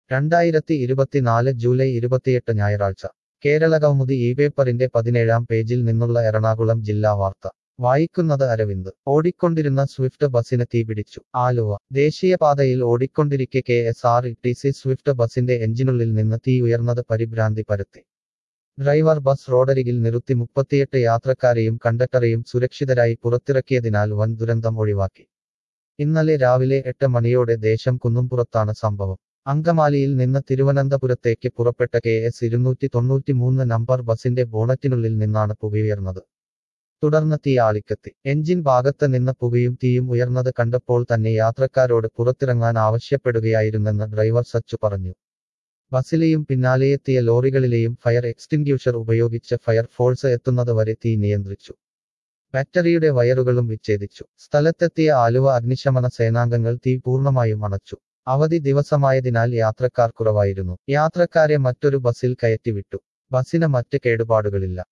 രണ്ടായിരത്തി ഇരുപത്തിനാല് ജൂലൈ ഇരുപത്തിയെട്ട് ഞായറാഴ്ച കേരള കൗമുദി ഈ പേപ്പറിന്റെ പതിനേഴാം പേജിൽ നിന്നുള്ള എറണാകുളം ജില്ലാ വാർത്ത വായിക്കുന്നത് അരവിന്ദ് ഓടിക്കൊണ്ടിരുന്ന സ്വിഫ്റ്റ് ബസിന് തീപിടിച്ചു ആലുവ ദേശീയപാതയിൽ ഓടിക്കൊണ്ടിരിക്കെ K S R T C Swift ബസിന്റെ എഞ്ചിനുള്ളിൽ നിന്ന് തീ ഉയർന്നത് പരിഭ്രാന്തി പരത്തി ഡ്രൈവർ ബസ് റോഡരികിൽ നിർത്തി മുപ്പത്തിയെട്ട് യാത്രക്കാരെയും കണ്ടക്ടറെയും സുരക്ഷിതരായി പുറത്തിറക്കിയതിനാൽ വൻ ദുരന്തം ഒഴിവാക്കി ഇന്നലെ രാവിലെ എട്ട് മണിയോടെ ദേശം കുന്നുംപുറത്താണ് സംഭവം അങ്കമാലിയിൽ നിന്ന് തിരുവനന്തപുരത്തേക്ക് പുറപ്പെട്ട കെ എസ് ഇരുന്നൂറ്റി തൊണ്ണൂറ്റിമൂന്ന് നമ്പർ ബസിന്റെ ബോണറ്റിനുള്ളിൽ നിന്നാണ് പുകയുയർന്നത് തുടർന്ന് തീ ആളിക്കത്തി എഞ്ചിൻ ഭാഗത്ത് നിന്ന് പുകയും തീയും ഉയർന്നത് കണ്ടപ്പോൾ തന്നെ യാത്രക്കാരോട് പുറത്തിറങ്ങാൻ ആവശ്യപ്പെടുകയായിരുന്നെന്ന് ഡ്രൈവർ സച്ചു പറഞ്ഞു ബസിലെയും പിന്നാലെയെത്തിയ ലോറികളിലെയും ഫയർ എക്സ്റ്റിംഗ്യൂഷർ ഉപയോഗിച്ച് ഫയർഫോഴ്സ് എത്തുന്നതുവരെ തീ നിയന്ത്രിച്ചു ബാറ്ററിയുടെ വയറുകളും വിച്ഛേദിച്ചു സ്ഥലത്തെത്തിയ ആലുവ അഗ്നിശമന സേനാംഗങ്ങൾ തീ പൂർണ്ണമായും അണച്ചു അവധി ദിവസമായതിനാൽ യാത്രക്കാർ കുറവായിരുന്നു യാത്രക്കാരെ മറ്റൊരു ബസിൽ കയറ്റിവിട്ടു ബസിന് മറ്റ് കേടുപാടുകളില്ല